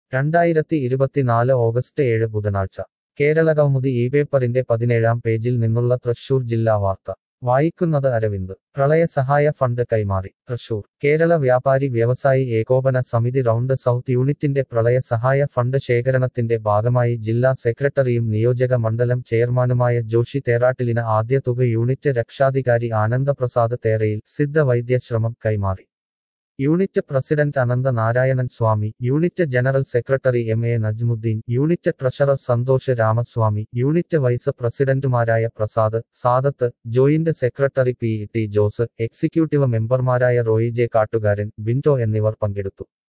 രണ്ടായിരത്തി ഇരുപത്തിനാല് ഓഗസ്റ്റ് ഏഴ് ബുധനാഴ്ച കേരളകൗമുദി ഈ പേപ്പറിന്റെ പതിനേഴാം പേജിൽ നിന്നുള്ള തൃശൂർ ജില്ലാ വാർത്ത വായിക്കുന്നത് അരവിന്ദ് പ്രളയ സഹായ ഫണ്ട് കൈമാറി തൃശൂർ കേരള വ്യാപാരി വ്യവസായി ഏകോപന സമിതി റൗണ്ട് സൗത്ത് യൂണിറ്റിന്റെ പ്രളയ സഹായ ഫണ്ട് ശേഖരണത്തിന്റെ ഭാഗമായി ജില്ലാ സെക്രട്ടറിയും നിയോജക മണ്ഡലം ചെയർമാനുമായ ജോഷി തേറാട്ടിലിന് ആദ്യ തുക യൂണിറ്റ് രക്ഷാധികാരി ആനന്ദപ്രസാദ് തേറയിൽ സിദ്ധ വൈദ്യശ്രമം കൈമാറി unit president Anantha Narayanan Swami unit general secretary M A Najmuddin unit treasurer Santhosh Ramaswamy unit vice പ്രസിഡന്റുമാരായ Prasad Sadath joint secretary P T Jose executive മെമ്പർമാരായ റോയി ജെ കാട്ടുകാരൻ ബിൻറ്റോ എന്നിവർ പങ്കെടുത്തു